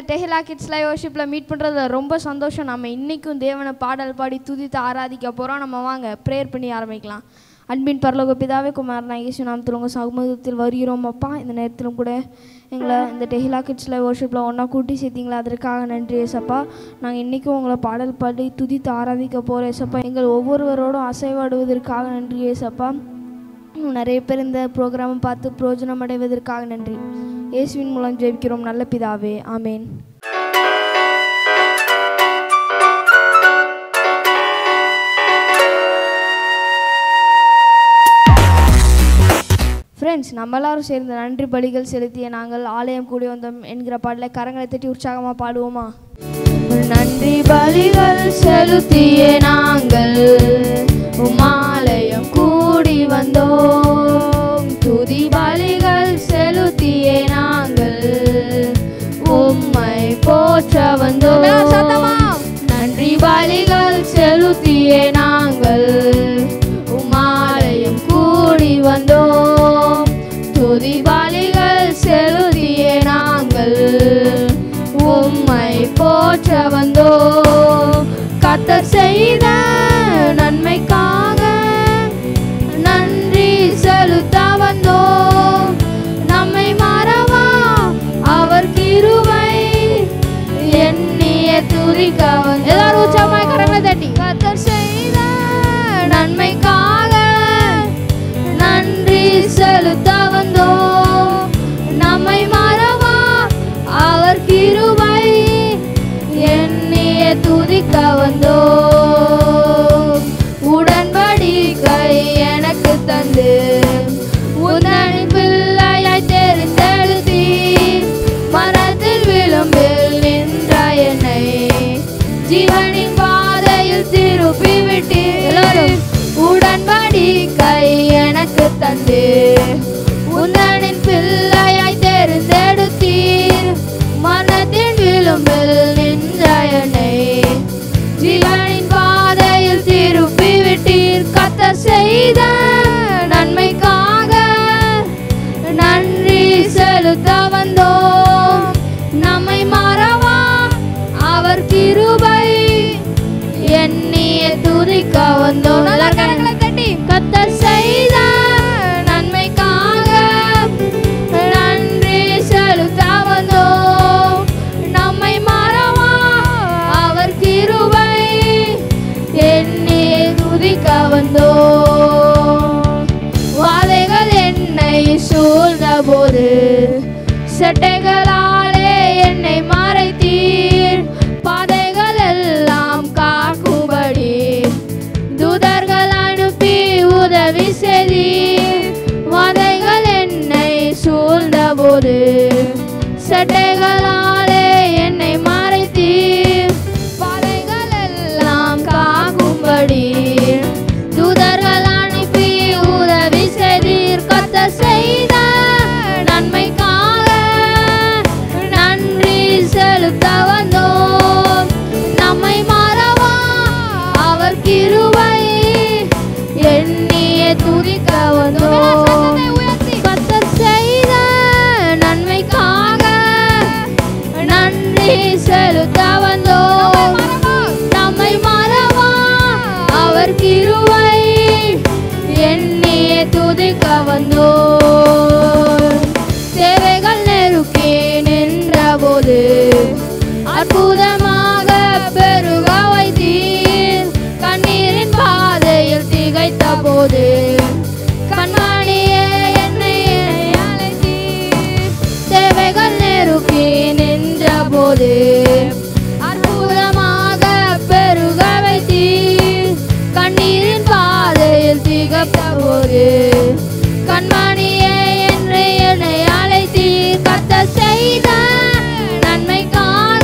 டெஹிலா kids live வர்ஷிப்பில் meet பண்ணுறதுல ரொம்ப சந்தோஷம் நம்ம இன்றைக்கும் தேவனை பாடல் பாடி துதித்து ஆராதிக்க போகிறோம் நம்ம வாங்க ப்ரேயர் பண்ணி ஆரம்பிக்கலாம் அன்பின் பரலோக பிதாவே குமார் நாகேஷ் நாமத்தில் உங்கள் சமூகத்தில் வருகிறோம் அப்பா இந்த நேரத்திலும் கூட எங்களை இந்த டெஹிலா கிட்ஸ் லைவ் வர்ஷிப்பில் ஒன்றா கூட்டி சேர்த்தீங்களா அதற்காக நன்றி ஏசப்பா நாங்கள் இன்றைக்கும் உங்களை பாடல் பாடி துதித்து ஆராதிக்க போகிறோம் ஏசப்பா எங்கள் ஒவ்வொருவரோடும் அசைவாடுவதற்காக நன்றி ஏசப்பா இன்னும் நிறைய பேர் இந்த ப்ரோக்ராமை பார்த்து பிரயோஜனம் அடைவதற்காக நன்றி இயேசுவின் மூலம் ஜெபிக்கிறோம் நல்ல பிதாவே ஆமேன் ஃப்ரெண்ட்ஸ் நம்ம எல்லாரும் சேர்ந்து நன்றி பலிகள் செலுத்திய நாங்கள் ஆலயம் கூடி வந்தோம் என்கிற பாடலை கரங்களை தட்டி உற்சாகமாக பாடுவோமா நன்றி பலிகள் செலுத்திய நாங்கள் உமாலயம் கூடி வந்தோம் துதி பலிகள் செலுத்திய நாங்கள் உம்மை போற்ற வந்தோம் நன்றி பலிகள் செலுத்திய நாங்கள் உமாலயம் கூடி வந்தோம் துதி பலிகள் செலுத்திய நாங்கள் உம்மை போற்ற வந்தோம் கத்தர் செய்த நன்மைக்காக நன்றி செலுத்த வந்தோம் நம்மை மறவா அவர் கிருவை எண்ணிய துதிக்க வந்தோம் எல்லாரும் உற்சாகமாய் கரங்களை தட்டி கத்தர் செய்த நன்மைக்காக நன்றி செலுத்த வந்தோம் நம்மை மறவா அவர் கிருபை எண்ணிய துதிக்க வந்தோம் உடன்படிக்கை எனக்கு தந்து உன்னன் பிள்ளையாய் தெரிந்தெழுதி மரத்தில் விளிம்பில் நின்ற என்னை ஜீவனின் பாதையில் திருப்பி விட்டீர் உடன்படிக்கை எனக்கு தந்து உன்னனின் பிள்ளையாய் தெரிந்தெடுத்தீர் மனத்தின் விளிம்பில் நின்ற என்னை ஜீவனின் பாதையில் திருப்பி விட்டீர் கத்த செய்த நன்மைக்காக நன்றி செலுத்த வந்தோம் நம்மை மறவா அவர் கிருபை எண்ணிய துதிக்க வந்தோம் நல்லா கரங்களை தட்டி கத்த செய்த நன்மைக்காக நன்றி செலுத்த வந்தோம் நம்மை மறவா அவர் கிருபை எண்ணிய துதிக்க வந்தோம் வாதைகள் என்னை சூழ்ந்த போது செட்டைகளாலே என்னை மறைத்தீர் பாதைகள் எல்லாம் காக்கும்படி தூதர்கள் அனுப்பி உதவி செய்தீர் வாதைகள் என்னை சூழ்ந்த போது செட்டைகளாலே என்னை மறைத்தீர் பாதைகள் எல்லாம் காக்கும்படி தூதர்கள் அனுப்பி உதவி செய்தீர் கத்த செய்த நன்மைக்காக நன்றி செலுத்த வந்தோம் நம்மை மறவா அவர் கிருபை எண்ணிய துதிக்க வந்தோம் கத்த செய்த நன்மைக்காக நன்றி செலுத்த வந்தோம் நம்மை மறவா அவர் கிருவை எண்ணிய துதிக்க வந்தோம் தேவைகள் நெருக்கி நின்ற போது அற்புதமாக பெருக வைத்தீர் கண்ணீரின் பாதையில் திகைத்த போது கண்மணியே என்னை அழைத்தீர் தேவைகள் நெருக்கி நின்ற போது அற்புதமாக பெருக வைத்தீர் கண்ணீரின் பாதையில் திகப்ப போது கண்மணியே என்று என்னை அழைத்தீர் கத்த செய்த நன்மைக்காக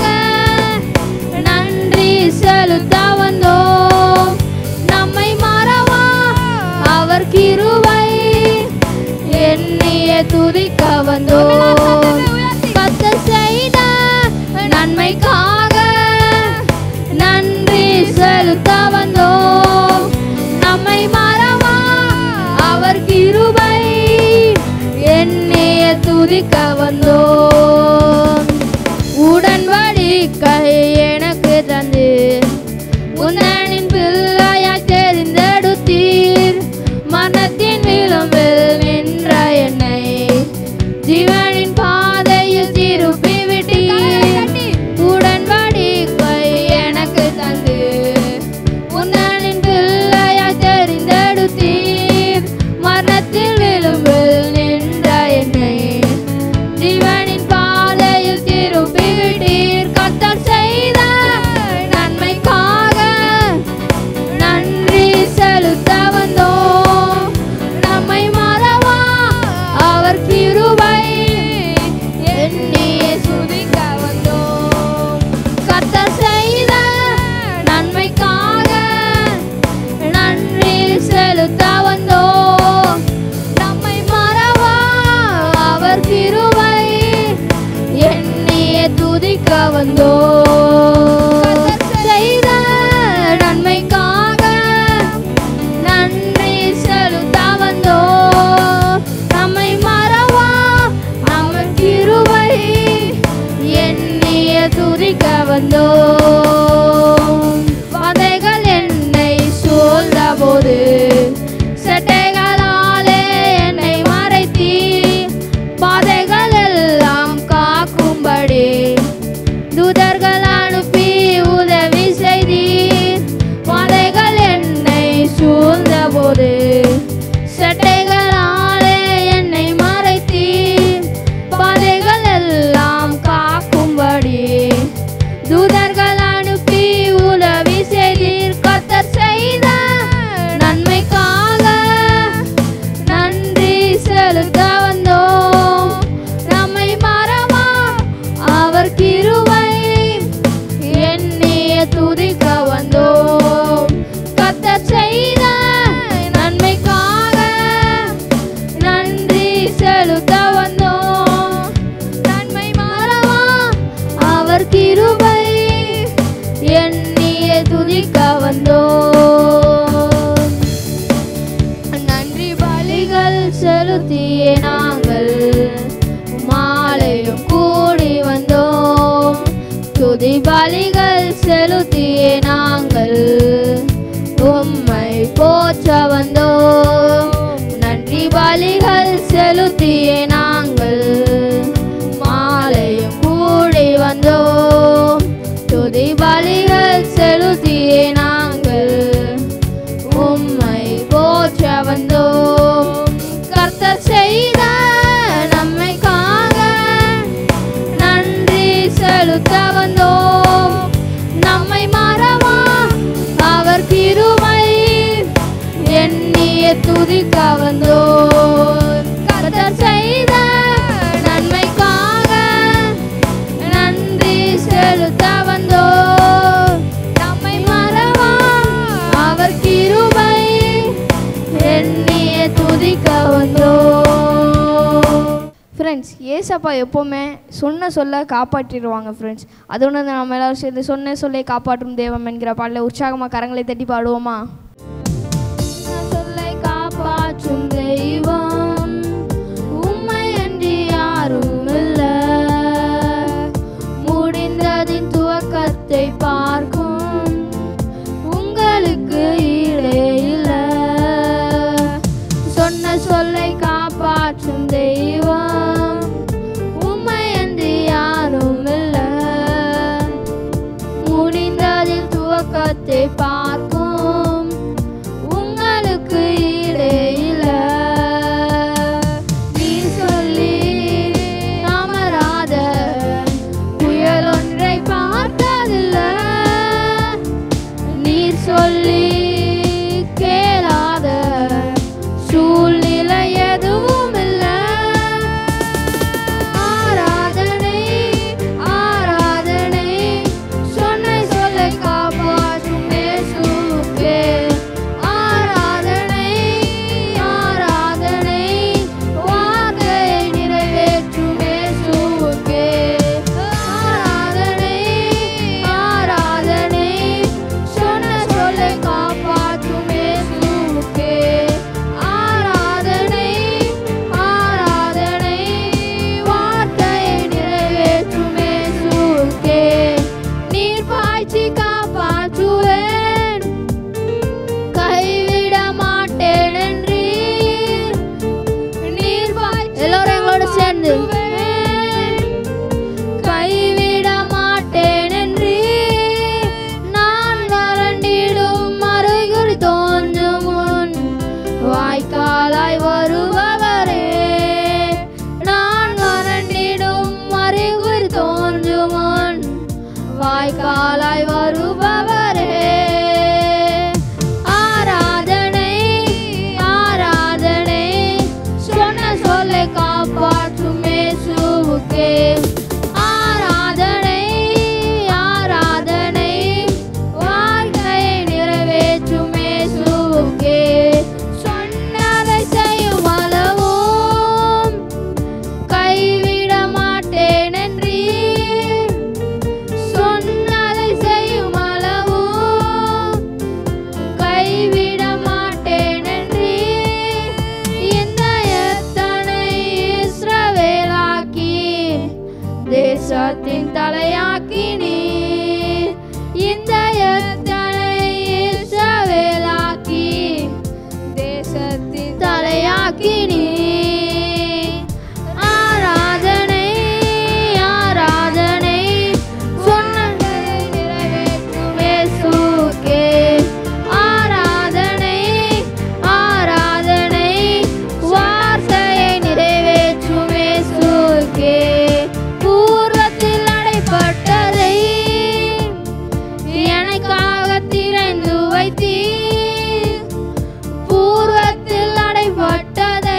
நன்றி செலுத்த வந்தோம் நம்மை மறவா அவர் கிருவை எண்ணிய துதிக்க வந்தோம் கத்த செய்த நன்மைக்காக நன்றி செலுத்த வந்தோம் நம்மை மறவா அவர் கிருபை எண்ணிய துதிக்க வந்தோம் உடன் வ நம்பிக்கை எனக்கு தந்து உன்னனின் பிள்ளையாய் தெரிந்தெடுத்தீர் மரணத்தின் விளிம்பில் நின்ற என்னை ஜீவனின் பாதையில் திருப்பி விட்டீர் உடன்படிக்கை எனக்கு தந்து உன்னனின் பிள்ளையாய் தெரிந்தெடுத்தீர் மரணத்தில் விளிம்பில் நின்ற என்னை ஜீவனின் பாதையில் திருப்பி விட்டீர் கர்த்தர் செய்த நன்மைக்காக நன்றி செலுத்த வந்தோம் நம்மை மறவா அவர் கிருபை எண்ணியே சுதிக்க வந்தோம் கர்த்தர் செய்த நன்மைக்காக நன்றி செலுத்த வந்தோம் நம்மை மறவா அவர் கிருபை எண்ணியே துதிக்க வந்தோம் செய்த நன்மைக்காக நன்றி செலுத்த வந்தோம் நம்மை மறவா அவர் கிருபை எண்ணிய துதிக்க வந்தோம் பாதைகள் என்னை சூழ்ந்த போது செட்டைகளாலே என்னை மறைத்தீ பாதைகள் எல்லாம் காக்கும்படி தூதர்கள் அனுப்பி உதவி செய்தீர் பாதைகள் என்னை சூழ்ந்த போது சட்டைகளாலே என்னை மறைத்தீர் பாதைகள் எல்லாம் காக்கும்படி தூதர்கள் அனுப்பி உதவி செய்தீர் கர்த்தர் செய்த நன்மைக்காக நன்றி செலுத்த வந்தோம் நம்மை மறவா அவர் கிருபை எண்ணிய துதிக்க வந்தோம் கர்த்தர் செய்த நன்மைக்காக நன்றி செலுத்த வந்தோம் நன்மை மறவா அவர் கிருபை எண்ணிய துதிக்க வந்தோம் நன்றி பலிகள் செலுத்தியே நாங்கள் மாலையும் கூடி வந்தோம் துதி பலிகள் செலுத்தியே நாங்கள் உம்மை போற்ற வந்தோம் நன்றி பலிகள் செலுத்தியே நாங்கள் மாலையும் கூடி வந்தோம் துதி பலிகள் செலுத்தியே நாங்கள் உம்மை போற்ற வந்தோம் கர்த்தர் செய்த நன்மைக்காக நன்றி செலுத்த வந்தோம் நம்மை மறவா அவர் கிருபை எண்ணிய துதிக்க வந்தோம் கர்த்தர் செய்த நன்மைக்காக நன்றி செலுத்த வந்தோம் நம்மை மறவா அவர் கிருபை எண்ணிய துதிக்க வந்தோம் ஃப்ரெண்ட்ஸ் ஏசப்பா எப்போவுமே சொன்ன சொல்ல காப்பாற்றிடுவாங்க ஃப்ரெண்ட்ஸ் அது ஒன்று நம்ம எல்லாரும் சேர்ந்து சொன்ன சொல்லை காப்பாற்றும் தெய்வம் என்கிற பாடல உற்சாகமாக கரங்களை தட்டி பாடுவோமா சொல்லை காப்பாற்றும் தெய்வம் உம்மை அன்றி யாரும் இல்ல முடிந்ததின் துவக்கத்தை பார்க்கும் உங்களுக்கு ஈடே இல்ல சொன்ன சொல்லை காப்பாற்றும் தெய்வம் உம்மை அன்றி யாரும் இல்ல முடிந்ததில் துவக்கத்தை பார்க்கும் உங்களுக்கு ஈடே இல்ல நீ சொல்லி அமராத புயல் ஒன்றை பார்த்ததில்ல நீர் சொல்லி கேளாத சூழ்நிலை எதுவும் இல்லை ஆராதனை ஆராதனை சொன்ன சொல்லை காப்பாற்றும் இயேசு வாய்க்காலாய் வருபவரே ஆராதனை ஆராதனை சொன்ன சொல்லை காப்பாற்றும் இயேசுவுக்கே ஆராதனை ஆராதனை வாழ்க்கையை நிறைவேற்றும் இயேசுவுக்கே சொன்னதை செய்யும் அளவும் கைவிட மாட்டேன் என்றீர் சொன்னதை செய்யும் அளவும் கைவிட மாட்டேன் என்றீர் இந்த எத்தனை இஸ்ரவேலாக்கி தேசத்தின் தலையாக்கி நீர் இந்த எத்தனை இஸ்ரவேலாக்கி தேசத்தின் தலையாக்கி நீர் ஆராதனை ஆராதனை சொன்னதை நிறைவேற்றும் இயேசுவுக்கே ஆராதனை ஆராதனை வார்த்தையை நிறைவேற்றும் இயேசுவுக்கே பூர்வத்தில் அடைப்பட்டதை எனக்காக திறந்து வைத்தீர் பூர்வத்தில் அடைப்பட்டதை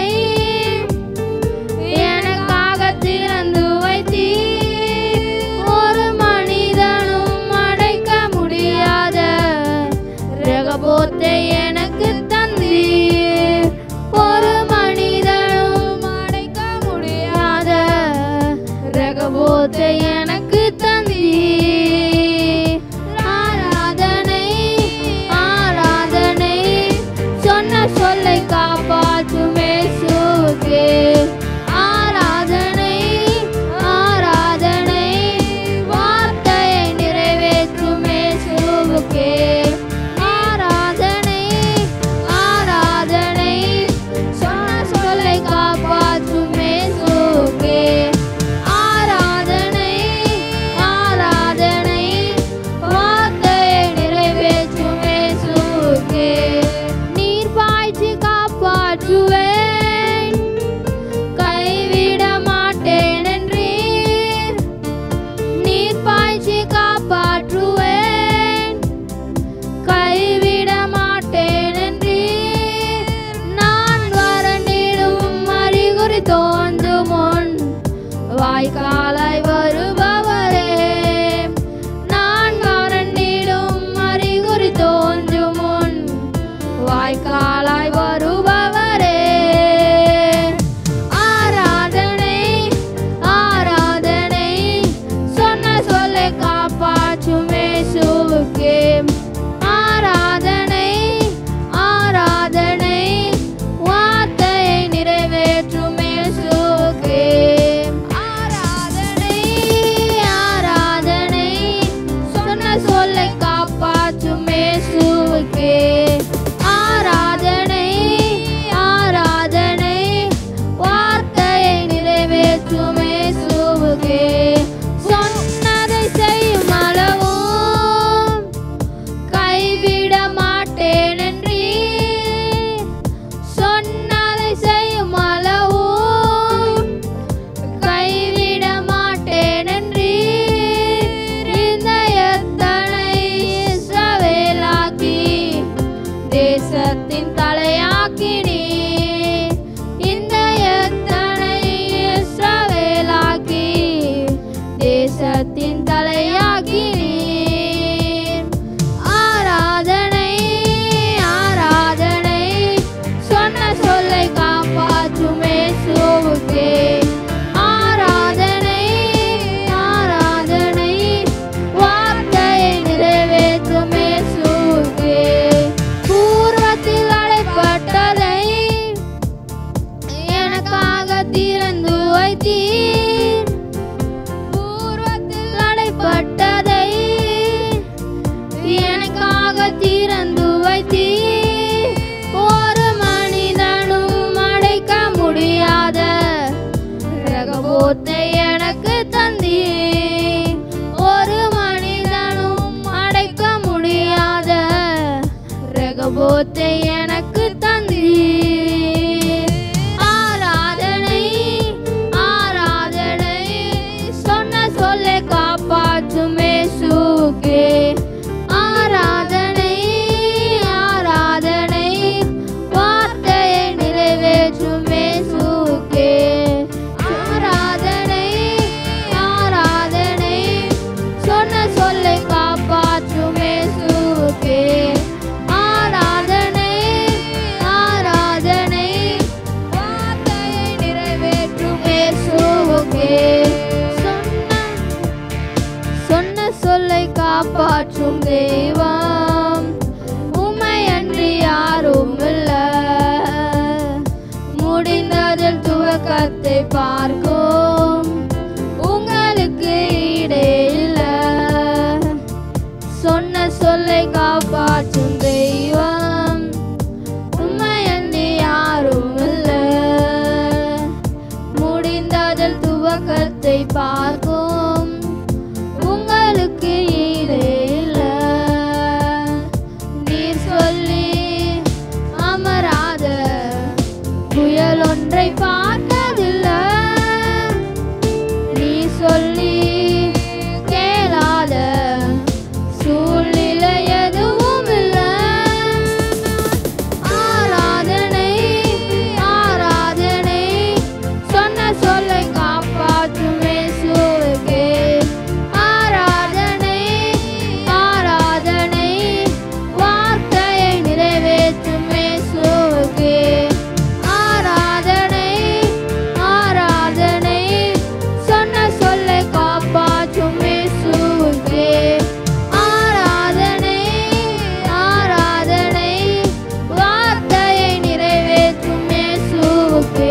எனக்காக திறந்து வைத்தீர் ஒரு மனிதனும் அடைக்க முடியாத ரகபோத்தை எனக்கு தந்தீர் ஒரு மனிதனும் அடைக்க முடியாத ரகபோத்தை எனக்கு தந்தீர் ஆராதனை ஆராதனை சொன்ன சொல்லை காப்பாற்றும் இயேசுவுக்கே ஆராதனை ஆராதனை வார்த்தையை நிறைவேற்றும் இயேசுவுக்கே ஆராதனை ஆராதனை சொன்ன சொல்லை காப்பாற்றும் இயேசுவுக்கே ஆராதனை ஆராதனை வார்த்தையை நிறைவேற்றும் இயேசுவுக்கே நீர் பாய்ச்சி காப்பாற்றுவேன் கைவிட மாட்டேன் என்றீர் நீர் பாய்ச்சி காப்பாற்றுவேன் கைவிட மாட்டேன் என்றீர் நான் வறண்டிடும் அறிகுறி தோன்றும் முன் வாய்க்காலாய் வருபவரே நான் வறண்டிடும் அறிகுறி தோன்றும் முன் வாய்க்காலாய் வருபவரே ஆராதனை ஆராதனை சொன்ன சொல்லை காப்பாற்றும் இயேசுவுக்கே ஆராதனை ஆராதனை வார்த்தையை நிறைவேற்றும் இயேசுவுக்கே ஆராதனை ஆராதனை சொன்ன சொல்லை காப்பாற்றும் இயேசுவுக்கே ஆராதனை ஆராதனை வார்த்தையை நிறைவேற்றும் இயேசுவுக்கே சொன்னதை செய்யும் அளவும் கைவிட மாட்டேன் என்றீர் சொன்னதை செய்யும் அளவும் கைவிட மாட்டேன் என்றீர் இந்த எத்தனை இஸ்ரவேலாக்கி தேசத்தின் தலையாக்கி நீர் இந்த எத்தனை இஸ்ரவேலாக்கி தேசத்தின் தலையாக்கி நீர் ஆராதனை ஆராதனை சொன்ன சொல்லை காப்பாற்றும் இயேசுவுக்கே ஆராதனை ஆராதனை வார்த்தையை நிறைவேற்றும் இயேசுவுக்கே பூர்வத்தில் அடைப்பட்டதை எனக்காக திறந்து வைத்தீர் பூர்வத்தில் அடைப்பட்டதை எனக்காக திறந்து வைத்தீர் ஒரு மனிதனும் அடைக்க முடியாத ரகபோத்தை எனக்கு தந்தீர் ஒரு மனிதனும் அடைக்க முடியாத ரகபோத்தை எனக்கு தந்தீர் ஆராதனை ஆராதனை சொன்ன சொல்லை காப்பாற்றும் இயேசுவே சொல்லை காப்பாற்றும் தெய்வம் உம்மை அன்றி யாரும் இல்ல முடிந்ததில் துவக்கத்தை பார்க்கும் உங்களுக்கு ஈடே இல்ல சொன்ன சொல்லை காப்பாற்றும் தெய்வம் உம்மை அன்றி யாரும் இல்ல முடிந்ததில் துவக்கத்தை பார்க்கும் உங்களுக்கு ஈடே இல்ல நீர் சொல்லி அமராத புயல் ஒன்றை பார்த்ததில்லை நீ சொல்லி கேளாத சூழ்நிலை எதுவும் இல்லை ஆராதனை ஆராதனை சொன்ன சொல்லை காப்பாற்றும் இயேசுவுக்கே ஆராதனை ஆராதனை வார்த்தையை நிறைவேற்றும் இயேசுவுக்கே ஆராதனை ஆராதனை சொன்ன சொல்லை காப்பாற்றும் இயேசுவுக்கே ஆராதனை ஆராதனை வார்த்தையை நிறைவேற்றும் இயேசுவுக்கே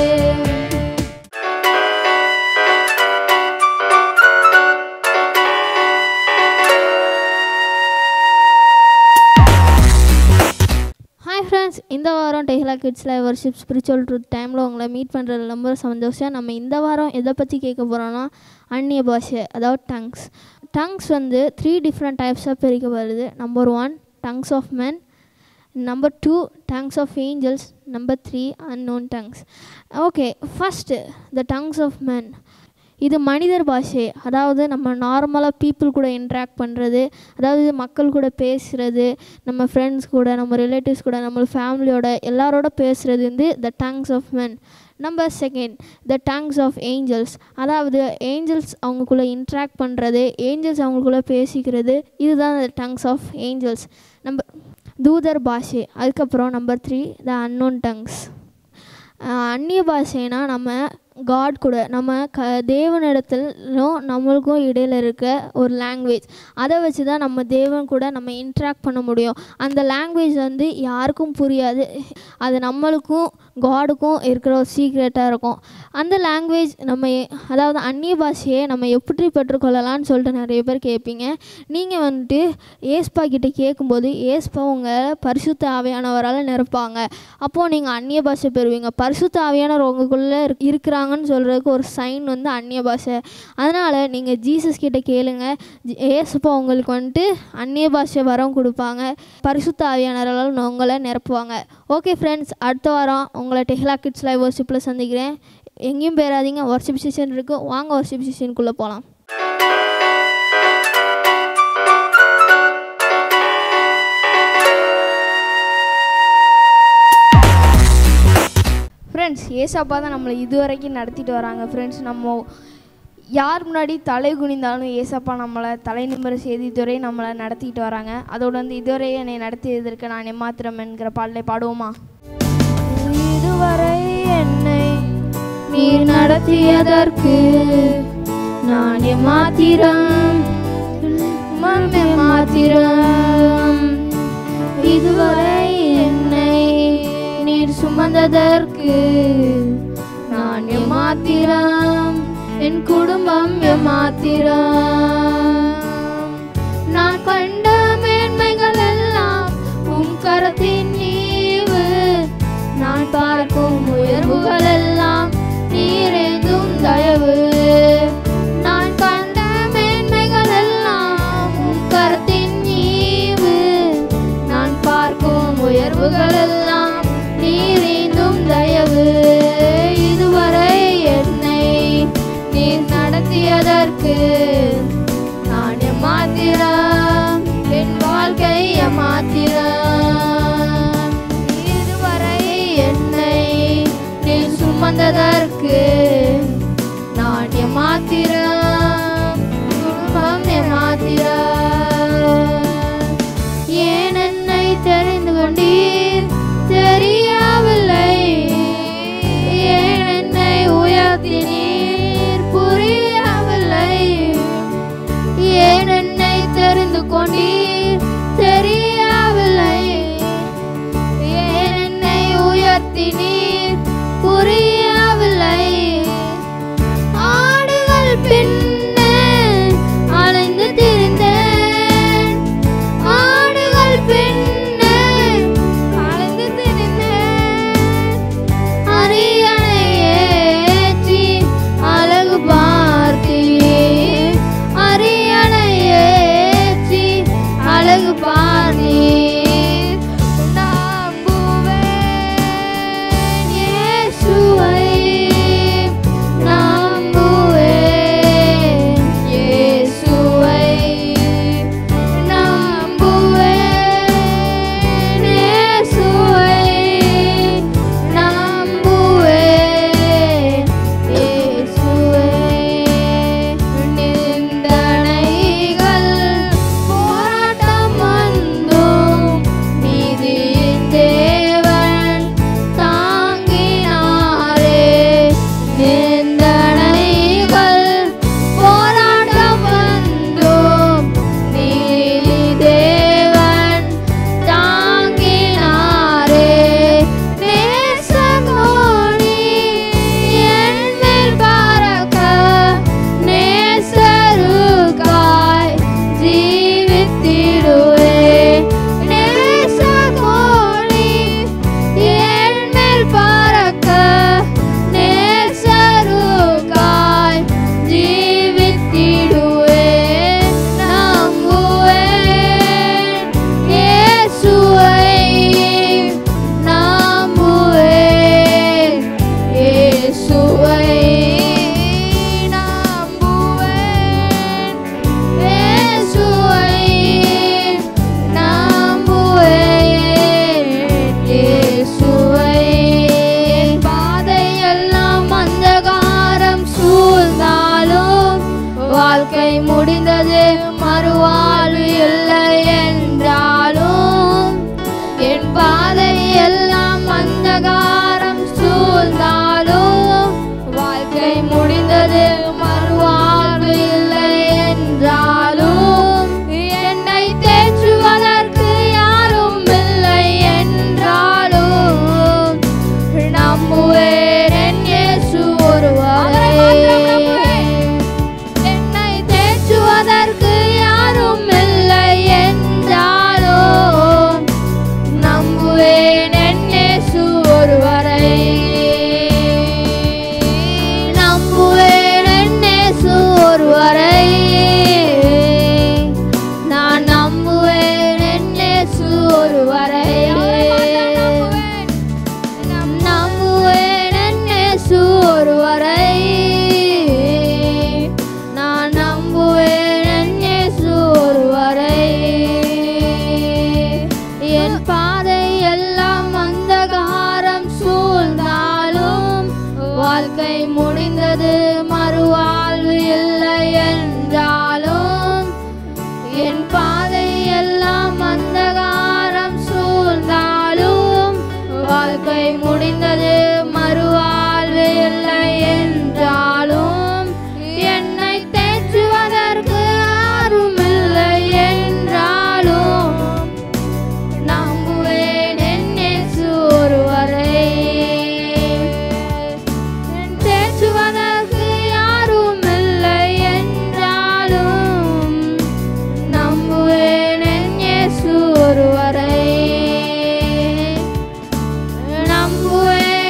ஹாய் ஃப்ரெண்ட்ஸ் இந்த வாரம் டெஹ்லா கிட்ஸில் வர்ஷிப் ஸ்பிரிச்சுவல் ட்ரூத் டைமில் உங்களை மீட் பண்ணுறது ரொம்ப சந்தோஷம் நம்ம இந்த வாரம் எதை பற்றி கேட்க போகிறோன்னா அந்நிய பாஷை அதாவது டங்ஸ் டங்ஸ் வந்து த்ரீ டிஃப்ரெண்ட் டைப்ஸாக பிரிக்கப்படுது number one tongues of men number two tongues of angels number three unknown tongues okay first the tongues of men இது மனிதர் பாஷை அதாவது நம்ம நார்மலாக பீப்புள் கூட இன்ட்ராக்ட் பண்ணுறது அதாவது மக்கள் கூட பேசுகிறது நம்ம ஃப்ரெண்ட்ஸ் கூட நம்ம ரிலேட்டிவ்ஸ் கூட நம்ம ஃபேமிலியோட எல்லாரோட பேசுகிறது வந்து the tongues of men number second the tongues of angels அதாவது ஏஞ்சல்ஸ் அவங்களுக்குள்ளே இன்ட்ராக்ட் பண்ணுறது ஏஞ்சல்ஸ் அவங்களுக்குள்ளே பேசிக்கிறது இதுதான் த டங்ஸ் ஆஃப் ஏஞ்சல்ஸ் நம்ம தூதர் பாஷை அதுக்கப்புறம் number three the unknown tongues அந்நிய பாஷைனா நம்ம காட் கூட நம்ம க தேவனிடத்திலும் நம்மளுக்கும் இடையில் இருக்க ஒரு லாங்குவேஜ் அதை வச்சு தான் நம்ம தேவன் கூட நம்ம இன்ட்ராக்ட் பண்ண முடியும் அந்த லாங்குவேஜ் வந்து யாருக்கும் புரியாது அது நம்மளுக்கும் காடுக்கும் இருக்கிற ஒரு சீக்ரெட்டாக இருக்கும் அந்த லாங்குவேஜ் நம்ம எ- அதாவது அந்நிய பாஷையை நம்ம எப்படி பெற்றுக்கொள்ளலாம்னு சொல்லிட்டு நிறைய பேர் கேட்பீங்க நீங்கள் வந்துட்டு ஏஸ்பா கிட்ட கேட்கும்போது ஏஸ்பா உங்களை பரிசுத்த ஆவியானவரால் நிரப்பாங்க அப்போது நீங்கள் அந்நிய பாஷை பெறுவீங்க பரிசுத்த ஆவியானவர் உங்களுக்குள்ளே இருக் இருக்கிறாங்கன்னு சொல்கிறதுக்கு ஒரு சைன் வந்து அந்நிய பாஷை அதனால் நீங்கள் ஜீசஸ் கிட்ட கேளுங்க ஜி- ஏசப்பா உங்களுக்கு வந்துட்டு அந்நிய பாஷை வரம் கொடுப்பாங்க பரிசுத்த ஆவியானவரால் உங்களை நிரப்புவாங்க ஓகே ஃப்ரெண்ட்ஸ் அடுத்த வாரம் உங்களை டெஹ்லா கிட்ஸ் லைவ் வர்ஷிப்பில் சந்திக்கிறேன் எங்கேயும் போயிடாதீங்க வர்ஷிப் செஷன் இருக்குது வாங்க வர்ஷிப் செஷனுக்குள்ளே போகலாம் ஃப்ரெண்ட்ஸ் ஏசப்பா தான் நம்மளை இதுவரைக்கும் நடத்திட்டு வராங்க ஃப்ரெண்ட்ஸ் நம்ம யார் முன்னாடி தலை குனிந்தாலும் ஏசப்பா நம்மளை தலை நிமிர செய்தித்துறை நம்மளை நடத்திட்டு வராங்க அதோட வந்து இதுவரை என்னை நடத்தியதற்கு நான் எம்மாத்திரம் என்கிற பாடலை பாடுவோமா இதுவரை என்னை நீர் நடத்தியதற்கு நான் எம்மாத்திரம் மம் எம்மாத்திரம் இதுவரை என்னை நீர் சுமந்ததற்கு நான் எம்மாத்திரம் என் குடும்பம் எம்மாத்திரம் நான் கண்ட மேன்மைகள் எல்லாம் உம் கரத்தின் நீவு நான் பார்க்கும் உயர்வுகள் எல்லாம் நீரெங்கும் தயவு நான் கண்ட மேன்மைகள் எல்லாம் உம் கரத்தின் நீவு நான் பார்க்கும் உயர்வுகள் எல்லாம் நீரெங்கும் தயவு இதுவரை என்னை நீர் நடத்தியதற்கு நான் எம்மாத்திரம் என் வாழ்க்கை எம்மாத்திரம் இதுவரை என்னை நீ சுமந்ததற்கு நான் எம்மாத்திரம் குடும்பம் எம்மாத்திரம் ஏன் என்னை தெரிந்து கொண்டீர் தெரியவில்லை ஏன் என்னை உயர்த்தினீர் புரியவில்லை ஏன் தெரிந்து கொண்டீர் தெரியவில்லை ஏன் என்னை உயர்த்தினீர் புரியவில்லை ஆடுகள் பின்னே அலைந்து திரிந்தேன் ஆடுகள் பின்னே அலைந்து திரிந்தேன் அரியணை ஏற்றி அழகு பார்த்தீர் அரியணை ஏற்றி அழகு பார்த்தீர் நம்புவேன் இயேசுவை நம்புவேன் இயேசுவை நம்புவேன் இயேசுவை நம்புவேன் இயேசுவை நிந்தனைகள் போராட்டம் வந்தும் நீதியின் தேவன் தாங்கினாரே நிந்தனைகள் போராட்டம் வந்தும் நீதி தேவன் தாங்கினாரே நேசமோனி என்மேல் பறக்க நேசருக்காய் ஜீவித்திடுவே நேசமோனி என்மேல் பறக்க நேசருக்காய் ஜீவித்திடுவே நம்புவேன் இயேசுவை நம்புவேன் இயேசுவை நம்புவேன் இயேசுவை நம்புவேன் இயேசுவை என் பாதையெல்லாம் அந்தகாரம் சூழ்ந்தாலும் வாழ்க்கை முடிந்தது மறுவாழ்வு இல்லை என்றாலும் என் பாதை எல்லாம் அந்தகாரம் சூழ்ந்தாலும் வாழ்க்கை முடிந்தது மறுவாழ்வு இல்லை என்றாலும் என்னை தேற்றுவதற்கு யாரும் இல்லை என்றாலும் நம்புவேன் என் இயேசு ஒருவரை என்னை தேற்றுவதற்கு யாரும் இல்லை என்றாலும் நம்புவேன் என் இயேசு ஒருவரை நம்புவேன் என் இயேசு ஒருவரை நான் நம்புவேன் என் இயேசு ஒருவரை நம்புவேன் என் இயேசு ஒருவரை நான் நம்புவேன் என் இயேசு ஒருவரை என் பாதை எல்லாம் அந்தகாரம் சூழ்ந்தாலும் வாழ்க்கை முடிந்தது மறுவாழ்வு இல்லை என்றாலும் என் பாதை எல்லாம் அந்தகாரம் சூழ்ந்தாலும் வாழ்க்கை முடிந்தது மறுவாழ்வு இல்லை என்றாலும் என்னை தேற்றுவதற்கு யாரும் இல்லை என்றாலும் நம்புவேன் என் இயேசு ஒருவரை தேற்றுவதற்கு யாரும் இல்லை என்றாலும் நம்புவேன் என் இயேசு ஒருவரை நம்புவேன்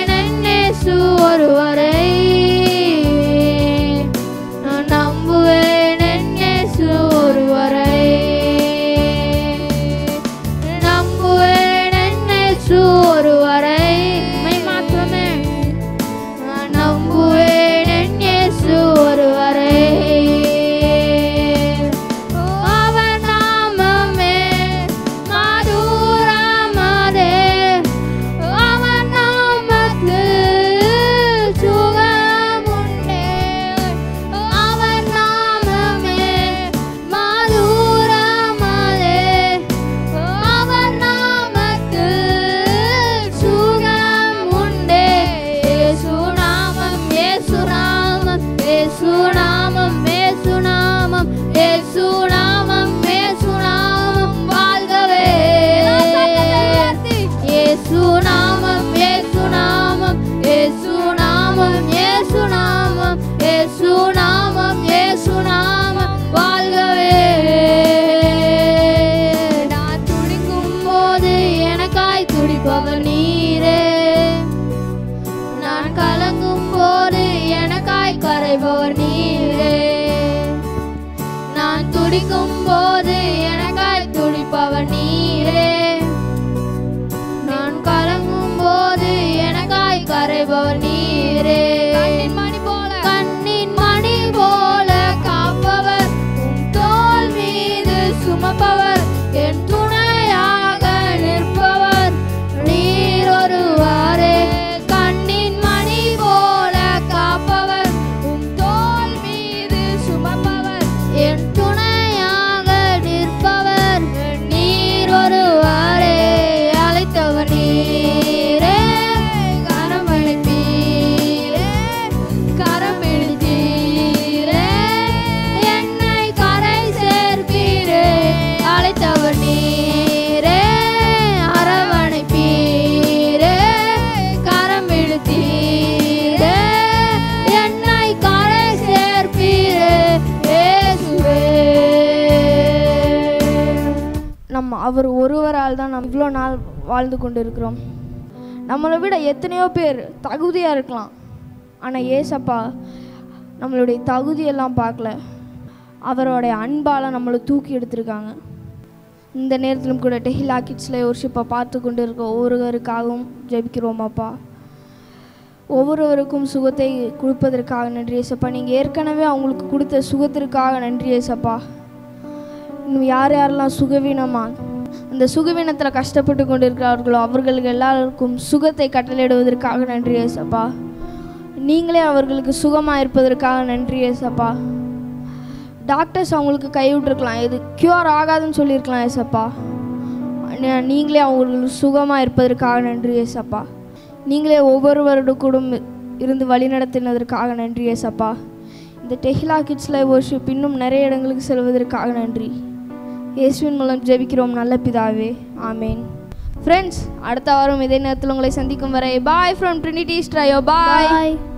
நம்ம அவர் ஒருவரால் தான் நம்ம இவ்வளோ நாள் வாழ்ந்து கொண்டு இருக்கிறோம் நம்மளை விட எத்தனையோ பேர் தகுதியாக இருக்கலாம் ஆனால் ஏசப்பா நம்மளுடைய தகுதியெல்லாம் பார்க்கல அவரோடைய அன்பால் நம்மளை தூக்கி எடுத்திருக்காங்க இந்த நேரத்திலும் கூட டெஹிலா கிட்ஸில் ஒர்ஷிப்பை பார்த்து கொண்டு இருக்க ஒவ்வொருவருக்காகவும் ஜெபிக்கிறோம் அப்பா ஒவ்வொருவருக்கும் சுகத்தை கொடுப்பதற்காக நன்றி ஏசப்பா நீங்கள் ஏற்கனவே அவங்களுக்கு கொடுத்த சுகத்திற்காக நன்றி ஏசப்பா இன்னும் யார் யாரெல்லாம் சுகவீனமா அந்த சுகவீனத்தில் கஷ்டப்பட்டு கொண்டு இருக்கிறார்களோ அவர்களுக்கு எல்லாருக்கும் சுகத்தை கட்டளையிடுவதற்காக நன்றி ஏசப்பா நீங்களே அவர்களுக்கு சுகமாக இருப்பதற்காக நன்றி ஏசப்பா டாக்டர்ஸ் அவங்களுக்கு கைவிட்டுருக்கலாம் இது க்யூர் ஆகாதுன்னு சொல்லியிருக்கலாம் ஏசப்பா நீ- நீங்களே அவங்களுக்கு சுகமாக இருப்பதற்காக நன்றி ஏசப்பா நீங்களே ஒவ்வொருவரோட கூட இருந்து வழிநடத்தினதற்காக நன்றி ஏசப்பா இந்த டெஹிலா கிட்ஸ் லைவ் worship இன்னும் நிறைய இடங்களுக்கு செல்வதற்காக நன்றி இயேசுவின் மூலம் ஜெபிக்கிறோம் நல்ல பிதாவே ஆமேன் ஃப்ரெண்ட்ஸ் அடுத்த வாரம் இதே நேரத்தில் உங்களை சந்திக்கும் வரை bye from Trinity ஸ்ட்ரையோ bye bye